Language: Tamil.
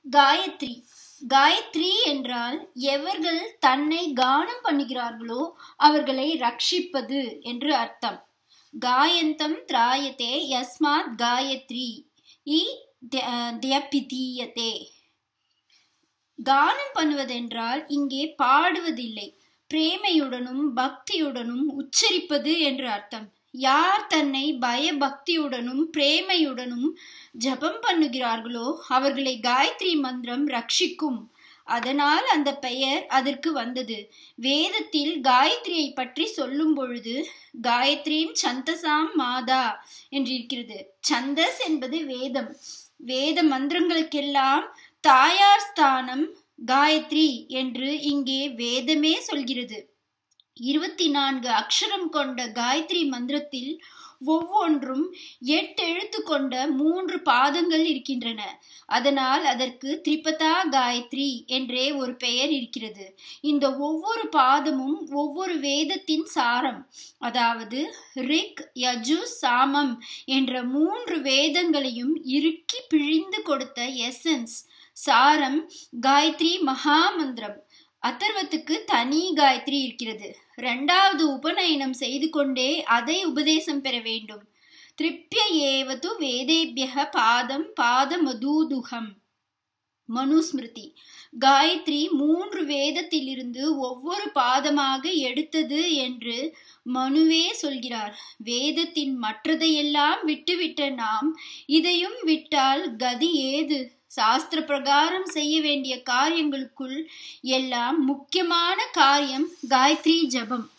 காயத்ரி காயத்ரி என்றால் எவர்கள் தன்னை கானம் பண்ணுகிறார்களோ அவர்களை ரட்சிப்பது என்று அர்த்தம் காயந்தம் திராயத்தே யஸ்மாத் காயத்ரி இ தியபிதீயத்தே கானம் பண்ணுவதென்றால் இங்கே பாடுவதில்லை பிரேமையுடனும் பக்தியுடனும் உச்சரிப்பது என்று அர்த்தம் யார் தன்னை பயபக்தியுடனும் பிரேமையுடனும் ஜபம் பண்ணுகிறார்களோ அவர்களை காயத்ரி மந்திரம் ரட்சிக்கும் அதனால் அந்த பெயர் அதற்கு வந்தது வேதத்தில் காயத்ரியை பற்றி சொல்லும் பொழுது காயத்ரீம் சந்தசாம் மாதா என்றிருக்கிறது சந்தஸ் என்பது வேதம் வேத மந்திரங்களுக்கெல்லாம் தாயார் ஸ்தானம் காயத்ரி என்று இங்கே வேதமே சொல்கிறது இருபத்தி நான்கு அக்ஷரம் கொண்ட காயத்ரி மந்திரத்தில் ஒவ்வொன்றும் எட்டு எழுத்து கொண்ட மூன்று பாதங்கள் இருக்கின்றன அதனால் அதற்கு திரிபதா காயத்ரி என்றே ஒரு பெயர் இருக்கிறது இந்த ஒவ்வொரு பாதமும் ஒவ்வொரு வேதத்தின் சாரம் அதாவது ரிக் யஜு சாமம் என்ற மூன்று வேதங்களையும் இறுக்கி பிழிந்து கொடுத்த எசன்ஸ் சாரம் காயத்ரி மகாமந்திரம் அதர்வத்துக்கு தனி காயத்ரி இருக்கிறது இரண்டாவது உபநயனம் செய்து கொண்டே அதை உபதேசம் பெற வேண்டும் திருப்பிய ஏவது வேதேபிய பாதம் பாத மதூதுகம் மனுஸ்மிருதி காயத்ரி மூன்று வேதத்திலிருந்து ஒவ்வொரு பாதமாக எடுத்தது என்று மனுவே சொல்கிறார் வேதத்தின் மற்றதையெல்லாம் விட்டுவிட்ட நாம் இதையும் விட்டால் கதி ஏது சாஸ்திர பிரகாரம் செய்ய வேண்டிய காரியங்களுக்குள் எல்லாம் முக்கியமான காரியம் காயத்ரி ஜபம்